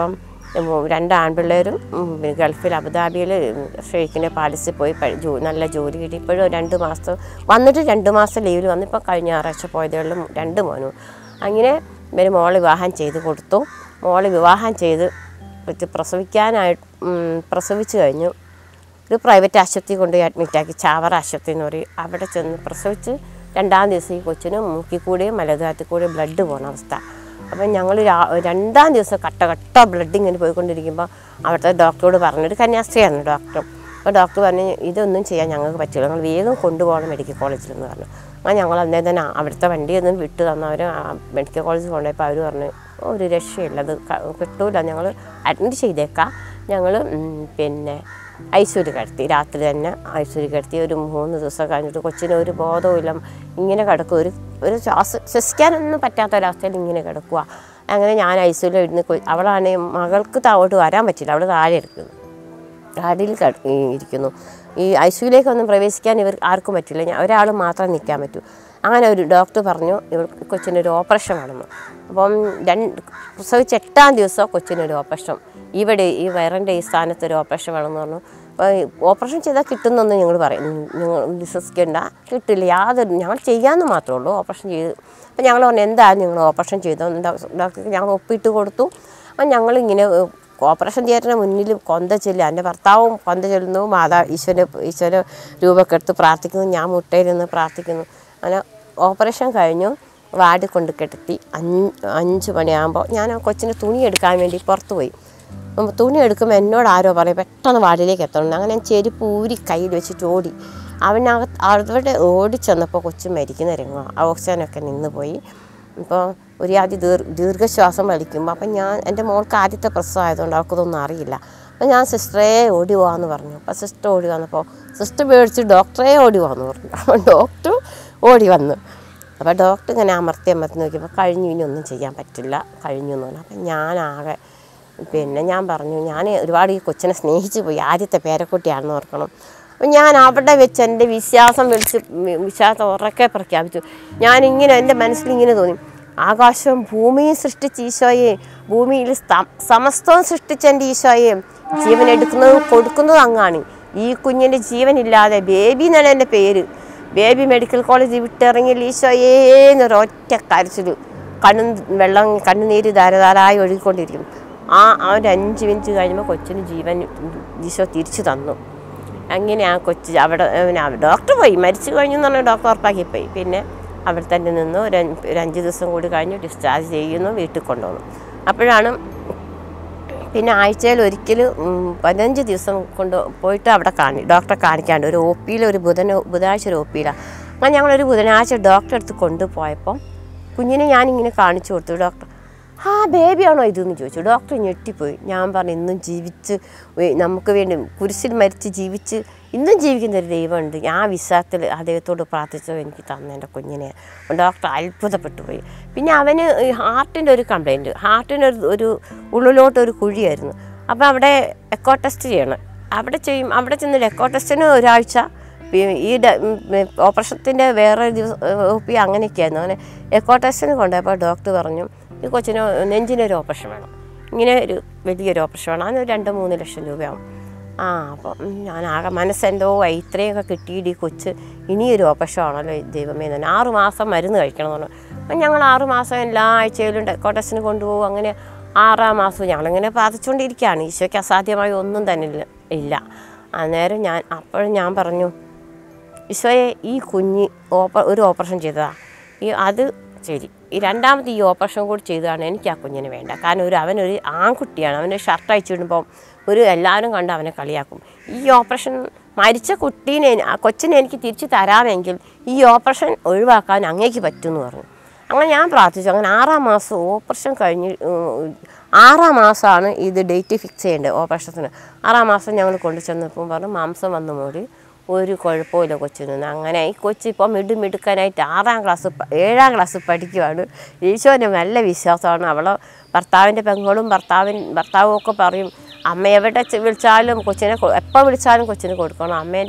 മൂ- രണ്ട് ആൺപിള്ളേരും ഉം, പിന്നെ ഗൾഫിൽ അബുദാബിയിൽ ഷെയ്ഖിൻ്റെ പാലസിൽ പോയി പ- ജോ നല്ല ജോലി കിട്ടി ഇപ്പോഴും രണ്ട് മാസം വന്നിട്ട് രണ്ട് മാസം ലീവിൽ വന്നു ഇപ്പോൾ കഴിഞ്ഞ ഞായറാഴ്ച പോയതേ ഉള്ളൂ രണ്ട് മോനും അങ്ങനെ ഇവർ മോളെ വിവാഹം ചെയ്ത് കൊടുത്തു മോളെ വിവാഹം ചെയ്ത് വെച്ച് പ്രസവിക്കാനായിട്ട് ഉം, പ്രസവിച്ചു കഴിഞ്ഞു ഒരു പ്രൈവറ്റ് ആശുപത്രി കൊണ്ടുപോയി അഡ്മിറ്റാക്കി ചാവറ ആശുപത്രി എന്ന് പറയും അവിടെ ചെന്ന് പ്രസവിച്ച് രണ്ടാം ദിവസം ഈ കൊച്ചിന് മൂക്കിൽ കൂടെയും മലദ്വാരത്തിൽ കൂടെയും ബ്ലഡ് പോകുന്ന അവസ്ഥ അപ്പം ഞങ്ങൾ രണ്ടാം ദിവസം കട്ട കട്ട ബ്ലഡ് ഇങ്ങനെ പോയിക്കൊണ്ടിരിക്കുമ്പോൾ അവിടുത്തെ ഡോക്ടറോട് പറഞ്ഞൊരു കന്യാസ്ത്രീയാണ് ഡോക്ടർ അപ്പോൾ ഡോക്ടർ പറഞ്ഞു ഇതൊന്നും ചെയ്യാൻ ഞങ്ങൾക്ക് പറ്റില്ല ഞങ്ങൾ വേഗം കൊണ്ടുപോകണം മെഡിക്കൽ കോളേജിൽ എന്ന് പറഞ്ഞു അങ്ങനെ ഞങ്ങൾ അന്നേ തന്നെ അവിടുത്തെ വണ്ടി ഒന്നും വിട്ട് തന്നവർ മെഡിക്കൽ കോളേജിൽ കൊണ്ടുപോയപ്പോൾ അവർ പറഞ്ഞു ഒരു രക്ഷയില്ല അത് ക- കിട്ടൂല ഞങ്ങൾ അഡ്മിറ്റ് ചെയ്തേക്കാം ഞങ്ങൾ പിന്നെ ഐശ്വര്യ കിടത്തി രാത്രി തന്നെ ഐശ്വര്യ കിടത്തി ഒരു മൂന്ന് ദിവസം കഴിഞ്ഞിട്ട് കൊച്ചിന് ഒരു ബോധവുമില്ല ഇങ്ങനെ കിടക്കും ഒരു ഒരു ശ്വാസം ശ്വസിക്കാനൊന്നും പറ്റാത്ത ഒരവസ്ഥയിൽ ഇങ്ങനെ കിടക്കുക അങ്ങനെ ഞാൻ ഐശ്വര്യ ഇരുന്ന് കൊ- അവളാണെങ്കിൽ മകൾക്ക് താഴോട്ട് വരാൻ പറ്റില്ല അവൾ താഴെ ഇരിക്കുന്നു ഗാഡിയിൽ കട- ഈ ഇരിക്കുന്നു ഈ ഐസിയുലേക്കൊന്നും പ്രവേശിക്കാൻ ഇവർ ആർക്കും പറ്റില്ല ഞാൻ ഒരാൾ മാത്രം നിൽക്കാൻ പറ്റൂ അങ്ങനെ ഒരു ഡോക്ടർ പറഞ്ഞു ഇവർ കൊച്ചിനൊരു ഓപ്പറേഷൻ വേണമെന്ന് അപ്പം രണ്ട് പ്രസവിച്ച് എട്ടാം ദിവസം കൊച്ചിനൊരു ഓപ്പറേഷൻ ഇവിടെ ഈ വയറിൻ്റെ ഈ സ്ഥാനത്ത് ഒരു ഓപ്പറേഷൻ വേണമെന്ന് പറഞ്ഞു അപ്പോൾ ഈ ഓപ്പറേഷൻ ചെയ്താൽ കിട്ടുന്നൊന്നും ഞങ്ങൾ പറയും നിങ്ങൾ വിശ്വസിക്കേണ്ട കിട്ടില്ല യാതൊരു ഞങ്ങൾ ചെയ്യാമെന്ന് മാത്രമേ ഉള്ളൂ ഓപ്പറേഷൻ ചെയ്ത് അപ്പം ഞങ്ങൾ പറഞ്ഞു എന്തായാലും നിങ്ങൾ ഓപ്പറേഷൻ ചെയ്തോ ഡോക്ടർക്ക് ഞങ്ങൾ ഒപ്പിട്ട് കൊടുത്തു അപ്പം ഞങ്ങളിങ്ങനെ ഏഹ്, ഓപ്പറേഷൻ തിയേറ്ററിന് മുന്നിൽ കൊന്ത ചെല്ലുക എൻ്റെ ഭർത്താവും കൊന്ത ചെല്ലുന്നു മാതാ ഈശ്വര ഈശ്വര രൂപമൊക്കെ എടുത്ത് പ്രാർത്ഥിക്കുന്നു ഞാൻ മുട്ടയിരുന്ന് പ്രാർത്ഥിക്കുന്നു അങ്ങനെ ഓപ്പറേഷൻ കഴിഞ്ഞു വാർഡിൽ കൊണ്ട് കിടത്തി അഞ്ച് അഞ്ച് മണിയാകുമ്പോൾ ഞാൻ ആ കൊച്ചിൻ്റെ തുണി എടുക്കാൻ വേണ്ടി പുറത്ത് പോയി അപ്പോൾ തുണി എടുക്കുമ്പോൾ എന്നോട് ആരോ പറയും പെട്ടെന്ന് വാർഡിലേക്ക് എത്തണം അങ്ങനെ ഞാൻ ചെരുപ്പ് ഊരി കയ്യിൽ വെച്ചിട്ട് ഓടി അവനകത്ത് അവിടെ ഓടി ചെന്നപ്പോൾ കൊച്ചു മരിക്കുന്ന രംഗം ഓക്സിജനൊക്കെ നിന്ന് പോയി ഇപ്പോൾ ഒരു ആദ്യം ദീർ ദീർഘശ്വാസം വലിക്കുമ്പോൾ അപ്പം ഞാൻ എൻ്റെ മോൾക്ക് ആദ്യത്തെ പ്രസവം ആയതുകൊണ്ട് അവൾക്കതൊന്നും അറിയില്ല അപ്പം ഞാൻ സിസ്റ്ററെ ഓടി പോകാമെന്ന് പറഞ്ഞു അപ്പോൾ സിസ്റ്റർ ഓടി വന്നപ്പോൾ സിസ്റ്റർ പേടിച്ച് ഡോക്ടറെ ഓടി പോകാമെന്ന് പറഞ്ഞു അപ്പോൾ ഡോക്ടർ ഓടി വന്നു അപ്പോൾ ഡോക്ടർ ഇങ്ങനെ അമർത്തി അമർത്തി നോക്കിയപ്പോൾ കഴിഞ്ഞു ഇനി ഒന്നും ചെയ്യാൻ പറ്റില്ല കഴിഞ്ഞു എന്ന് പറഞ്ഞു അപ്പം ഞാനാകെ പിന്നെ ഞാൻ പറഞ്ഞു ഞാൻ ഒരുപാട് ഈ കൊച്ചിനെ സ്നേഹിച്ച് പോയി ആദ്യത്തെ പേരക്കുട്ടിയാണെന്ന് ഓർക്കണം അപ്പം ഞാൻ അവിടെ വെച്ച് എൻ്റെ വിശ്വാസം വിളിച്ച് വിശ്വാസം ഉറക്കെ പ്രഖ്യാപിച്ചു ഞാനിങ്ങനെ എൻ്റെ മനസ്സിലിങ്ങനെ തോന്നി ആകാശവും ഭൂമിയും സൃഷ്ടിച്ച ഈശോയെ ഭൂമിയിൽ സ്ത- സമസ്തവും സൃഷ്ടിച്ച എൻ്റെ ഈശോയെ ജീവൻ എടുക്കുന്നതും കൊടുക്കുന്നതും അങ്ങാണ് ഈ കുഞ്ഞിൻ്റെ ജീവനില്ലാതെ ബേബി എന്നാണ് എൻ്റെ പേര് ബേബി മെഡിക്കൽ കോളേജ് വിട്ടിറങ്ങി ഈശോയേ എന്നൊരൊറ്റ കരച്ചിൽ കണ്ണു വെള്ളം കണ്ണുനീര് ധാരധാരായി ഒഴുകിക്കൊണ്ടിരിക്കും ആ ആ ഒരു അഞ്ച് മിനിറ്റ് കഴിയുമ്പോൾ കൊച്ചിന് ജീവൻ ഈശോ തിരിച്ചു തന്നു അങ്ങനെ ആ കൊച്ച് അവിടെ പിന്നെ അവിടെ ഡോക്ടർ പോയി മരിച്ചു കഴിഞ്ഞു എന്ന് പറഞ്ഞാൽ ഡോക്ടർ ഉറപ്പാക്കി പോയി പിന്നെ അവിടെ തന്നെ നിന്ന് ഒരു അഞ്ച് ഒരു അഞ്ച് ദിവസം കൂടി കഴിഞ്ഞ് ഡിസ്ചാർജ് ചെയ്യുന്നു വീട്ടിൽ കൊണ്ടുവന്നു അപ്പോഴാണ് പിന്നെ ആഴ്ചയിൽ ഒരിക്കൽ പതിനഞ്ച് ദിവസം കൊണ്ട് പോയിട്ട് അവിടെ കാണി ഡോക്ടറെ കാണിക്കാണ്ട് ഒരു ഒ പിയിൽ ഒരു ബുധന ബുധനാഴ്ച ഒരു ഒ പിയിലാണ് അങ്ങനെ ഞങ്ങളൊരു ബുധനാഴ്ച ഡോക്ടറെ അടുത്ത് കൊണ്ടുപോയപ്പോൾ കുഞ്ഞിനെ ഞാനിങ്ങനെ കാണിച്ചു കൊടുത്തു ഡോക്ടർ ആ ബേബിയാണോ ഇതെന്ന് ചോദിച്ചു ഡോക്ടർ ഞെട്ടിപ്പോയി ഞാൻ പറഞ്ഞു ഇന്നും ജീവിച്ച് വേ- നമുക്ക് വേണ്ടി കുരിശിൽ മരിച്ച് ജീവിച്ച് ഇന്നും ജീവിക്കുന്ന ഒരു ദൈവമുണ്ട് ഞാൻ വിശ്വാസത്തിൽ അദ്ദേഹത്തോട് പ്രാർത്ഥിച്ചോ എനിക്ക് തന്ന എൻ്റെ കുഞ്ഞിനെ ഡോക്ടർ അത്ഭുതപ്പെട്ടു പോയി പിന്നെ അവന് ഈ ഹാർട്ടിൻ്റെ ഒരു കംപ്ലൈൻറ്റ് ഹാർട്ടിന് ഒരു ഒരു ഉള്ളിലോട്ട് ഒരു കുഴിയായിരുന്നു അപ്പോൾ അവിടെ എക്കോ ടെസ്റ്റ് ചെയ്യണം അവിടെ ചെയ്യും അവിടെ ചെന്ന് എക്കോ ടെസ്റ്റിന് ഒരാഴ്ച പി- ഈ ഡ- ഉം, ഉം, ഓപ്പറേഷത്തിൻ്റെ വേറെ ദിവസം ഒ പി അങ്ങനെയൊക്കെയായിരുന്നു അങ്ങനെ എക്കോ ടെസ്റ്റിന് കൊണ്ടുപോയപ്പോൾ ഡോക്ടർ പറഞ്ഞു ഈ കൊച്ചിന് നെഞ്ചിനൊരു ഓപ്പറേഷൻ വേണം ഇങ്ങനെ ഒരു വലിയൊരു ഓപ്പറേഷൻ വേണം അതിന് ഒരു രണ്ട് മൂന്ന് ലക്ഷം രൂപയാവും ആ അപ്പം ഉം, ഞാൻ ആകെ മനസ്സെന്തോ ഇത്രയൊക്കെ കിട്ടിയിട്ട് ഈ കൊച്ച് ഇനിയൊരു ഓപ്പറേഷൻ ആണല്ലോ ഈ ദൈവമേ തന്നെ ആറ് മാസം മരുന്ന് കഴിക്കണം എന്ന് പറഞ്ഞു അപ്പം ഞങ്ങൾ ആറ് മാസം എല്ലാ ആഴ്ചയിലും എക്കോ ടെസ്റ്റിന് കൊണ്ടുപോകും അങ്ങനെ ആറാം മാസവും ഞങ്ങളിങ്ങനെ പ്രാർത്ഥിച്ചുകൊണ്ടിരിക്കുകയാണ് ഈശോയ്ക്ക് അസാധ്യമായി ഒന്നും തന്നെ ഇല്ല ഇല്ല അന്നേരം ഞാൻ അപ്പോഴും ഞാൻ പറഞ്ഞു ഈശോയെ ഈ കുഞ്ഞ് ഓപ്പ ഒരു ഓപ്പറേഷൻ ചെയ്തതാ ഈ അത് ശരി ഈ രണ്ടാമത്തെ ഈ ഓപ്പറേഷൻ കൂടി ചെയ്തതാണ് എനിക്ക് ആ കുഞ്ഞിന് വേണ്ട കാരണം ഒരു അവനൊരു ആൺകുട്ടിയാണ് അവൻ്റെ ഷർട്ട് അയച്ചിടുമ്പോൾ ഒരു എല്ലാവരും കണ്ട് അവനെ കളിയാക്കും ഈ ഓപ്പറേഷൻ മരിച്ച കുട്ടീനെ എനി- ആ കൊച്ചിനെ എനിക്ക് തിരിച്ചു തരാമെങ്കിൽ ഈ ഓപ്പറേഷൻ ഒഴിവാക്കാൻ അങ്ങേക്ക് പറ്റുമെന്ന് പറഞ്ഞു അങ്ങനെ ഞാൻ പ്രാർത്ഥിച്ചു അങ്ങനെ ആറാം മാസം ഓപ്പറേഷൻ കഴിഞ്ഞ് ഉം, ആറാം മാസമാണ് ഇത് ഡേറ്റ് ഫിക്സ് ചെയ്യേണ്ടത് ഓപ്പറേഷത്തിന് ആറാം മാസം ഞങ്ങൾ കൊണ്ടു ചെന്നപ്പോൾ പറഞ്ഞു മാംസം വന്നു മൂടി ഒരു കുഴപ്പമില്ല കൊച്ചിന് അങ്ങനെ ഈ കൊച്ചി ഇപ്പോൾ മിടു മിടുക്കാനായിട്ട് ആറാം ക്ലാസ് പ- ഏഴാം ക്ലാസ് പഠിക്കുവാണ് ഈശോന് നല്ല വിശ്വാസമാണ് അവളെ ഭർത്താവിൻ്റെ പെങ്ങളും ഭർത്താവിൻ ഭർത്താവും ഒക്കെ പറയും അമ്മ എവിടെ ചെ- വിളിച്ചാലും കൊച്ചിനെ കൊ- എപ്പോൾ വിളിച്ചാലും കൊച്ചിന് കൊടുക്കണം അമ്മേൻ്റെ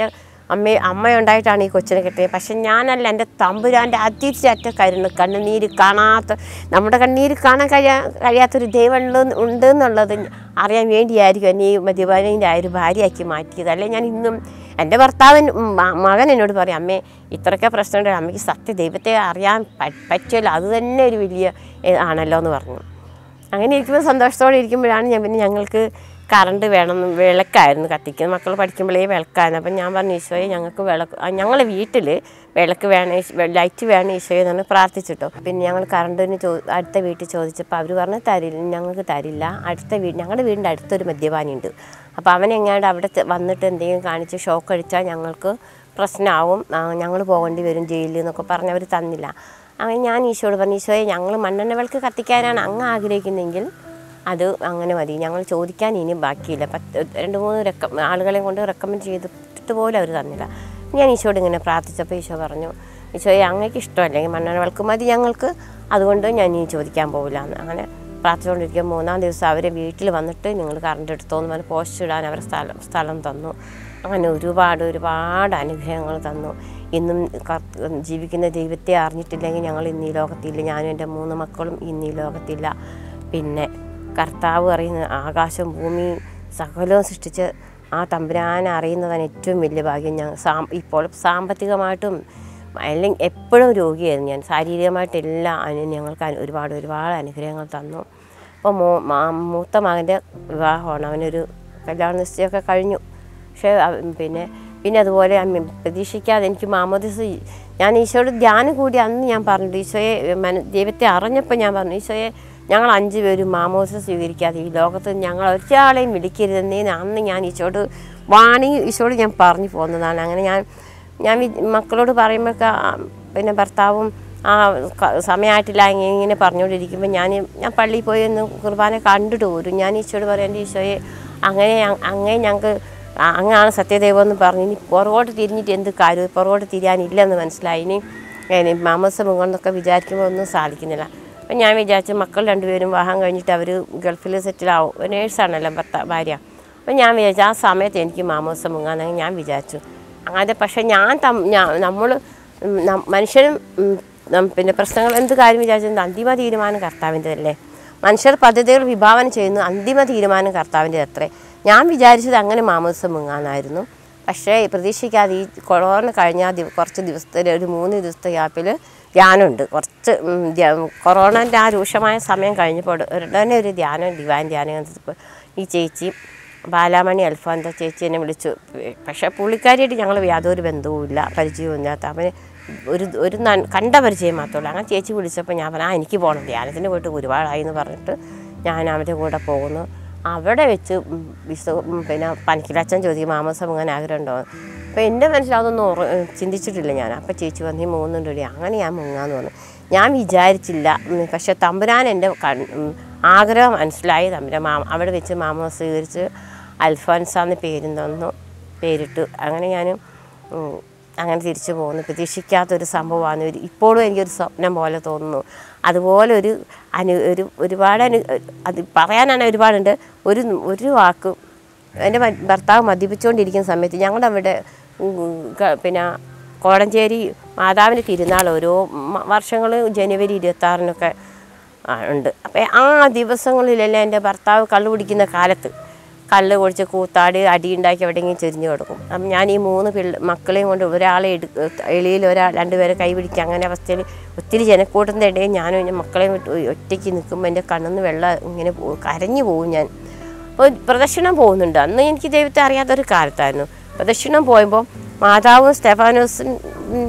അമ്മ അമ്മയുണ്ടായിട്ടാണ് ഈ കൊച്ചിനെ കിട്ടിയത് പക്ഷെ ഞാനല്ല എൻ്റെ തമ്പുരാൻ്റെ അതിരറ്റ കരുണ് കണ്ണുനീര് കാണാത്ത നമ്മുടെ കണ്ണീര് കാണാൻ കഴിയാ കഴിയാത്തൊരു ദൈവം ഉണ്ട് ഉണ്ട് എന്നുള്ളത് അറിയാൻ വേണ്ടിയായിരിക്കും എന്നെ ഈ മദ്യപാനിൻ്റെ ആ ഒരു ഭാര്യയാക്കി മാറ്റിയത് അല്ലെ ഞാൻ ഇന്നും എൻ്റെ ഭർത്താവൻ മ- മകൻ എന്നോട് പറയും അമ്മേ ഇത്രയൊക്കെ പ്രശ്നമുണ്ട് അമ്മയ്ക്ക് സത്യ ദൈവത്തെ അറിയാൻ പ- പറ്റുമല്ലോ അത് തന്നെ ഒരു വലിയ ഏ, ആണല്ലോ എന്ന് പറഞ്ഞു അങ്ങനെ ഇരിക്കുമ്പോൾ സന്തോഷത്തോടെ ഇരിക്കുമ്പോഴാണ് ഞാൻ പിന്നെ ഞങ്ങൾക്ക് കറണ്ട് വേണം വിളക്കായിരുന്നു കത്തിക്കുന്നത് മക്കൾ പഠിക്കുമ്പോഴേ വിളക്കായിരുന്നു അപ്പം ഞാൻ പറഞ്ഞു ഈശോയെ ഞങ്ങൾക്ക് വിളക്ക് ഞങ്ങളെ വീട്ടിൽ വിളക്ക് വേണം ഈശോ- വെ- ലൈറ്റ് വേണം ഈശോയെ എന്ന് പ്രാർത്ഥിച്ചിട്ടോ പിന്നെ ഞങ്ങൾ കറണ്ടിന് ചോ അടുത്ത വീട്ടിൽ ചോദിച്ചപ്പോൾ അവർ പറഞ്ഞു തരില്ല ഞങ്ങൾക്ക് തരില്ല അടുത്ത വീട് ഞങ്ങളുടെ വീടിൻ്റെ അടുത്തൊരു മദ്യപാനി ഉണ്ട് അപ്പോൾ അവൻ എങ്ങാണ്ട് അവിടെ ത- വന്നിട്ട് എന്തെങ്കിലും കാണിച്ച് ഷോക്ക് അടിച്ചാൽ ഞങ്ങൾക്ക് പ്രശ്നമാവും ഞങ്ങൾ പോകേണ്ടി വരും ജയിലിൽ എന്നൊക്കെ പറഞ്ഞ് അവർ തന്നില്ല അങ്ങനെ ഞാൻ ഈശോയോട് പറഞ്ഞു ഈശോയെ ഞങ്ങൾ മണ്ണെണ്ണ വിളക്ക് കത്തിക്കാനാണ് അങ്ങ് ആഗ്രഹിക്കുന്നതെങ്കിൽ അത് അങ്ങനെ മതി ഞങ്ങൾ ചോദിക്കാൻ ഇനി ബാക്കിയില്ല പത്ത് രണ്ട് മൂന്ന് റെക്ക ആളുകളെ കൊണ്ട് റെക്കമെൻഡ് ചെയ്തിട്ട് പോലും അവർ തന്നില്ല ഞാൻ ഈശോയോട് ഇങ്ങനെ പ്രാർത്ഥിച്ചപ്പോൾ ഈശോ പറഞ്ഞു ഈശോയെ അങ്ങേക്ക് ഇഷ്ടമല്ലെങ്കിൽ മണ്ണെണ്ണ വിളക്ക് മതി ഞങ്ങൾക്ക് അതുകൊണ്ട് ഞാൻ ഇനി ചോദിക്കാൻ പോകില്ല എന്ന് അങ്ങനെ പ്രാർത്ഥിച്ചുകൊണ്ടിരിക്കുക മൂന്നാം ദിവസം അവർ വീട്ടിൽ വന്നിട്ട് നിങ്ങൾ കറണ്ട് എടുത്തോന്ന് പറഞ്ഞ് പോസ്റ്റ് ഇടാൻ അവർ സ്ഥലം സ്ഥലം തന്നു അങ്ങനെ ഒരുപാട് ഒരുപാട് അനുഗ്രഹങ്ങൾ തന്നു ഇന്നും കർത്ത- ജീവിക്കുന്ന ദൈവത്തെ അറിഞ്ഞിട്ടില്ലെങ്കിൽ ഞങ്ങൾ ഇന്ന് ഈ ലോകത്തില്ല ഞാനും എൻ്റെ മൂന്ന് മക്കളും ഇന്ന് ഈ ലോകത്തില്ല പിന്നെ കർത്താവ് അറിയുന്ന ആകാശം ഭൂമി സകലവും സൃഷ്ടിച്ച് ആ തമ്പുരാനെ അറിയുന്നതാണ് ഏറ്റവും വലിയ ഭാഗ്യം ഞാൻ സാ ഇപ്പോൾ സാമ്പത്തികമായിട്ടും അല്ലെങ്കിൽ എപ്പോഴും രോഗിയായിരുന്നു ഞാൻ ശാരീരികമായിട്ടെല്ലാം അതിന് ഞങ്ങൾക്ക് അനു- ഒരുപാട് ഒരുപാട് അനുഗ്രഹങ്ങൾ തന്നു അപ്പോൾ മൂ മാ- മൂത്ത മകൻ്റെ വിവാഹമാണ് അവനൊരു കല്യാണ നിശ്ചയമൊക്കെ കഴിഞ്ഞു പക്ഷേ അവ- പിന്നെ പിന്നെ അതുപോലെ അമ്മ പ്രതീക്ഷിക്കാതെ എനിക്ക് മാമോദിസ ഞാൻ ഈശോയോട് ധ്യാനം കൂടി അന്ന് ഞാൻ പറഞ്ഞു ഈശോയെ മന ദൈവത്തെ അറിഞ്ഞപ്പോൾ ഞാൻ പറഞ്ഞു ഈശോയെ ഞങ്ങൾ അഞ്ച് പേരും മാമോദിസ സ്വീകരിക്കാതെ ഈ ലോകത്ത് ഞങ്ങൾ ഒരാളെയും വിളിക്കരുതെന്നേ അന്ന് ഞാൻ ഈശോയോട് വാണി ഈശോയോട് ഞാൻ പറഞ്ഞു പോകുന്നതാണ് അങ്ങനെ ഞാൻ ഞാൻ വി- മക്കളോട് പറയുമ്പോഴൊക്കെ ആ, പിന്നെ ഭർത്താവും ആ ക- സമയമായിട്ടില്ല ഇങ്ങനെ ഇങ്ങനെ പറഞ്ഞുകൊണ്ടിരിക്കുമ്പോൾ ഞാൻ ഞാൻ പള്ളിയിൽ പോയി ഒന്ന് കുർബാന കണ്ടിട്ട് പോരും ഞാൻ ഈശോയോട് പറയാം എൻ്റെ ഈശോയെ അങ്ങനെ ഞ- അങ്ങനെ ഞങ്ങൾക്ക് ആ- അങ്ങാണ് സത്യദൈവം എന്ന് പറഞ്ഞു ഇനി പുറകോട്ട് തിരിഞ്ഞിട്ട് എന്ത് കാര്യം പുറകോട്ട് തിരിയാനില്ലെന്ന് മനസ്സിലായി ഇനി ഇനി മാമസം മുങ്ങണമെന്നൊക്കെ വിചാരിക്കുമ്പോൾ ഒന്നും സാധിക്കുന്നില്ല അപ്പം ഞാൻ വിചാരിച്ചു മക്കൾ രണ്ടുപേരും വിവാഹം കഴിഞ്ഞിട്ട് അവർ ഗൾഫിൽ സെറ്റിലാവും നേഴ്സാണല്ലോ ഭർത്ത ഭാര്യ അപ്പം ഞാൻ വിചാരിച്ചു ആ സമയത്ത് എനിക്ക് മാമോസം മുങ്ങാന്നെങ്കിൽ ഞാൻ വിചാരിച്ചു അങ്ങനെ പക്ഷേ ഞാൻ തം ഞാൻ നമ്മൾ മനുഷ്യരും ഉം, നം- പിന്നെ പ്രശ്നങ്ങൾ എന്ത് കാര്യം വിചാരിച്ചത് അന്തിമ തീരുമാനം കർത്താവിൻ്റെതല്ലേ മനുഷ്യർ പദ്ധതികൾ വിഭാവന ചെയ്യുന്നു അന്തിമ തീരുമാനം കർത്താവിൻ്റെ അത്രേ ഞാൻ വിചാരിച്ചത് അങ്ങനെ മാമോസം മുങ്ങാനായിരുന്നു പക്ഷേ പ്രതീക്ഷിക്കാതെ ഈ കൊറോണ കഴിഞ്ഞ ആ ദിവ- കുറച്ച് ദിവസത്തെ ഒരു മൂന്ന് ദിവസത്തെ ഗ്യാപ്പിൽ ധ്യാനമുണ്ട് കുറച്ച് ഉം, ധ്യാ- കൊറോണൻ്റെ ആ രൂക്ഷമായ സമയം കഴിഞ്ഞപ്പോൾ ഉടനെ ഒരു ധ്യാനം ഡിവൈൻ ധ്യാനം കണ്ടപ്പോൾ ഈ ചേച്ചി ബാലാമണി അൽഫാന്ത ചേച്ചി എന്നെ വിളിച്ചു പക്ഷേ പുള്ളിക്കാരിയായിട്ട് ഞങ്ങൾ യാതൊരു ബന്ധവുമില്ല പരിചയവും ഇല്ലാത്ത അവന് ഒരു ഒരു നൻ- കണ്ട പരിചയം മാത്രമേ ഉള്ളൂ അങ്ങനെ ചേച്ചി വിളിച്ചപ്പോൾ ഞാൻ പറഞ്ഞു ആ എനിക്ക് പോകണം ധ്യാനത്തിന് പോയിട്ട് ഒരുപാടായി എന്ന് പറഞ്ഞിട്ട് ഞാൻ അവൻ്റെ കൂടെ പോകുന്നു അവിടെ വെച്ച് ഉം വിശു ഉം പിന്നെ പനിക്കിലച്ഛൻ ചോദിക്കും മാമസം മുങ്ങാൻ ആഗ്രഹമുണ്ടോ അപ്പോൾ എൻ്റെ മനസ്സിൽ അതൊന്നും ഓർ ചിന്തിച്ചിട്ടില്ല ഞാൻ അപ്പോൾ ചേച്ചി വന്ന് ഈ മൂന്നും രൂപ അങ്ങനെ ഞാൻ മുങ്ങാന്ന് പറഞ്ഞു ഞാൻ വിചാരിച്ചില്ല ഉം, പക്ഷേ തമ്പുരാൻ എൻ്റെ കൺ ഉം, ആഗ്രഹം മനസ്സിലായി തമ്പുരാൻ മാ അവിടെ വെച്ച് മാമ സ്വീകരിച്ച് അൽഫോൻസാന്ന് പേരും തന്നു പേരിട്ടു അങ്ങനെ ഞാൻ ഉം, അങ്ങനെ തിരിച്ചു പോകുന്നു പ്രതീക്ഷിക്കാത്തൊരു സംഭവമാണ് ഒരു ഇപ്പോഴും എനിക്കൊരു സ്വപ്നം പോലെ തോന്നുന്നു അതുപോലെ ഒരു അനു ഒരു ഒരുപാട് അനു അത് പറയാനാണ് ഒരുപാടുണ്ട് ഒരു ഒരു വാക്ക് എൻ്റെ മ- ഭർത്താവ് മദ്യപിച്ചുകൊണ്ടിരിക്കുന്ന സമയത്ത് ഞങ്ങളുടെ അവിടെ ഉം, ക- പിന്നെ കോടഞ്ചേരി മാതാവിൻ്റെ തിരുനാൾ ഓരോ വർഷങ്ങൾ ജനുവരി ഇരുപത്താറിനൊക്കെ ആ, ഉണ്ട് അപ്പം ആ ദിവസങ്ങളിലെല്ലാം എൻ്റെ ഭർത്താവ് കള്ളു കുടിക്കുന്ന കാലത്ത് കല്ല് കുടിച്ച് കൂത്താടി അടിയുണ്ടാക്കി എവിടെയെങ്കിലും ചെരിഞ്ഞു കൊടുക്കും അപ്പം ഞാൻ ഈ മൂന്ന് പിള്ള മക്കളെയും കൊണ്ട് ഒരാളെ എടു എളിയിൽ ഒരാൾ രണ്ടുപേരെ കൈ പിടിക്കുക അങ്ങനെ അവസ്ഥയിൽ ഒത്തിരി ജനക്കൂട്ടത്തിൻ്റെ ഇടയിൽ ഞാനും എൻ്റെ മക്കളെയും വിട്ട് ഒറ്റയ്ക്ക് നിൽക്കുമ്പോൾ എൻ്റെ കണ്ണിന്ന് വെള്ളം ഇങ്ങനെ പോ- കരഞ്ഞു പോകും ഞാൻ അപ്പോൾ പ്രദക്ഷിണം പോകുന്നുണ്ട് അന്ന് എനിക്ക് ദൈവത്തെ അറിയാത്തൊരു കാലത്തായിരുന്നു പ്രദക്ഷിണം പോയപ്പോൾ മാതാവും സ്റ്റെഫാനോസും ഉം,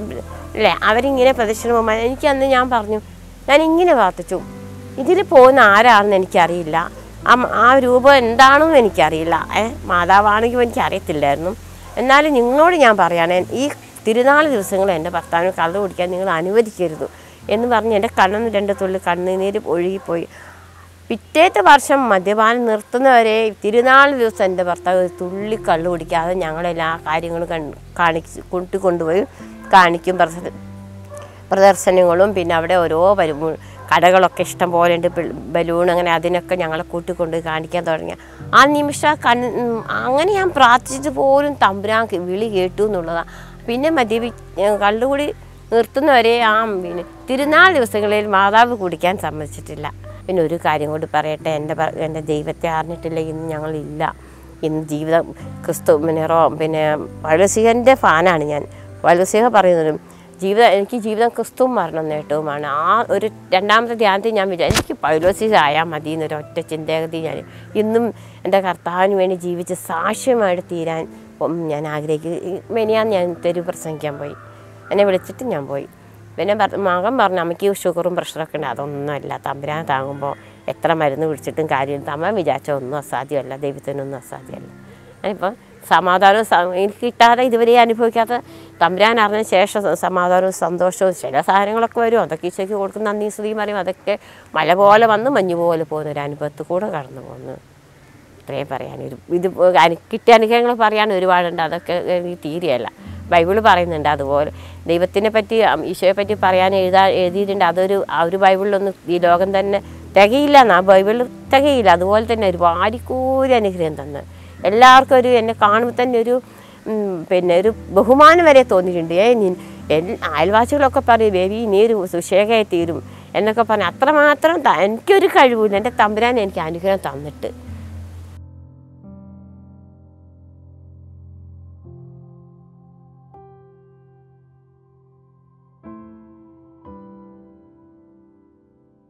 അല്ലേ അവരിങ്ങനെ പ്രദക്ഷിണം പോകുമ്പോൾ എനിക്ക് അന്ന് ഞാൻ പറഞ്ഞു ഞാൻ ഇങ്ങനെ പ്രാർത്ഥിച്ചു ഇതിൽ പോകുന്ന ആരാണെന്ന് എനിക്കറിയില്ല ആ മ- ആ രൂപം എന്താണെന്നും എനിക്കറിയില്ല ഏ മാതാവാണെങ്കിലും എനിക്ക് അറിയത്തില്ലായിരുന്നു എന്നാലും നിങ്ങളോട് ഞാൻ പറയുകയാണ് ഈ തിരുനാൾ ദിവസങ്ങൾ എൻ്റെ ഭർത്താവിന് കള്ളു കുടിക്കാൻ നിങ്ങൾ അനുവദിക്കരുത് എന്ന് പറഞ്ഞ് എൻ്റെ കണ്ണിന്ന് രണ്ട് തുള്ളി കണ്ണുനീര് ഒഴുകിപ്പോയി പിറ്റേത്തെ വർഷം മദ്യപാനം നിർത്തുന്നവരെ തിരുനാൾ ദിവസം എൻ്റെ ഭർത്താവ് ഒരു തുള്ളി കള്ളു കുടിക്കാതെ ഞങ്ങളെല്ലാ കാര്യങ്ങളും കൺ കാണിച്ച് കൂട്ടിക്കൊണ്ടുപോയി കാണിക്കും പ്രസ- പ്രദർശനങ്ങളും പിന്നെ അവിടെ ഓരോ പരി കടകളൊക്കെ ഇഷ്ടം പോലെ ഉണ്ട് ബലൂൺ അങ്ങനെ അതിനൊക്കെ ഞങ്ങളെ കൂട്ടിക്കൊണ്ട് കാണിക്കാൻ തുടങ്ങി ആ നിമിഷം കൺ ഉം, അങ്ങനെ ഞാൻ പ്രാർത്ഥിച്ചിട്ട് പോലും തമ്പുരാൻ കി- വിളി കേട്ടു എന്നുള്ളതാണ് പിന്നെ മദ്യപി കള്ളുകൂടി നിർത്തുന്നവരെ ആ പിന്നെ തിരുനാൾ ദിവസങ്ങളിൽ മാതാവ് കുടിക്കാൻ സമ്മതിച്ചിട്ടില്ല പിന്നെ ഒരു കാര്യം കൂടി പറയട്ടെ എൻ്റെ ഭ- എൻ്റെ ദൈവത്തെ അറിഞ്ഞിട്ടില്ല ഇന്ന് ഞങ്ങളില്ല ഇന്ന് ജീവിതം ക്രിസ്തു പിന്നെ റോ പിന്നെ വലസികൻ്റെ ഫാനാണ് ഞാൻ വലസിക പറയുന്നതും ജീവിതം എനിക്ക് ജീവിതം ക്രിസ്തുവും മരണം നേട്ടവുമാണ് ആ ഒരു രണ്ടാമത്തെ ധ്യാനത്തിൽ ഞാൻ വിചാരിച്ചു എനിക്ക് പൗലോസിക ആയാൽ മതി എന്നൊരു ഒറ്റ ചിന്താഗതി ഞാൻ ഇന്നും എൻ്റെ കർത്താവിന് വേണ്ടി ജീവിച്ച് സാക്ഷ്യമായിട്ട് തീരാൻ ഉം, ഞാൻ ആഗ്രഹിക്കുന്നു മെനിയാന്ന് ഞാൻ തെരുവ് പ്രസംഗിക്കാൻ പോയി എന്നെ വിളിച്ചിട്ട് ഞാൻ പോയി പിന്നെ ഭർ- മകൻ പറഞ്ഞു അമ്മയ്ക്ക് ഷുഗറും പ്രഷറൊക്കെ ഉണ്ട് അതൊന്നുമല്ല തമ്പുരാൻ താങ്ങുമ്പോൾ എത്ര മരുന്ന് പിടിച്ചിട്ടും കാര്യം തമ്പൻ വിചാരിച്ച ഒന്നും അസാധ്യമല്ല ദൈവത്തിനൊന്നും അസാധ്യമല്ല ഞാനിപ്പോൾ സമാധാനവും സ- എനിക്ക് കിട്ടാതെ ഇതുവരെ അനുഭവിക്കാത്ത തമ്പുരാൻ അറിഞ്ഞ ശേഷം സ- സമാധാനവും സന്തോഷവും ചില സാധനങ്ങളൊക്കെ വരും അതൊക്കെ ഈശോയ്ക്ക് കൊടുക്കുന്ന നന്ദി സ്തുതിയും പറയും അതൊക്കെ മല പോലെ വന്ന് മഞ്ഞ് പോലെ പോകുന്ന ഒരു അനുഭവത്തിൽ കൂടെ കടന്നു പോകുന്നു ഇത്രയും പറയാൻ ഒരു ഇത് അനു- കിട്ടിയ അനുഗ്രഹങ്ങൾ പറയാൻ ഒരുപാടുണ്ട് അതൊക്കെ എനിക്ക് തീരെയല്ല ബൈബിള് പറയുന്നുണ്ട് അതുപോലെ ദൈവത്തിനെ പറ്റി ഉം, ഈശോയെ പറ്റി പറയാൻ എഴുതാ എഴുതിയിട്ടുണ്ട് അതൊരു ആ ഒരു ബൈബിളിലൊന്നും ഈ ലോകം തന്നെ തികയില്ല എന്നാ ബൈബിളിൽ തികയില്ല അതുപോലെ തന്നെ ഒരുപാട് കൂരി അനുഗ്രഹം തന്ന് എല്ലാവർക്കും ഒരു എന്നെ കാണുമ്പോൾ തന്നെ ഒരു ഉം, പിന്നെ ഒരു ബഹുമാനം വരെ തോന്നിയിട്ടുണ്ട് ഏ നീ എൽ- അയൽവാസികളൊക്കെ പറയും ബേബി നീ ഒരു സുശേഖയായി തീരും എന്നൊക്കെ പറഞ്ഞ് അത്രമാത്രം ത- എനിക്കൊരു കഴിവില്ല എൻ്റെ തമ്പുരാൻ എനിക്ക് അനുഗ്രഹം തന്നിട്ട്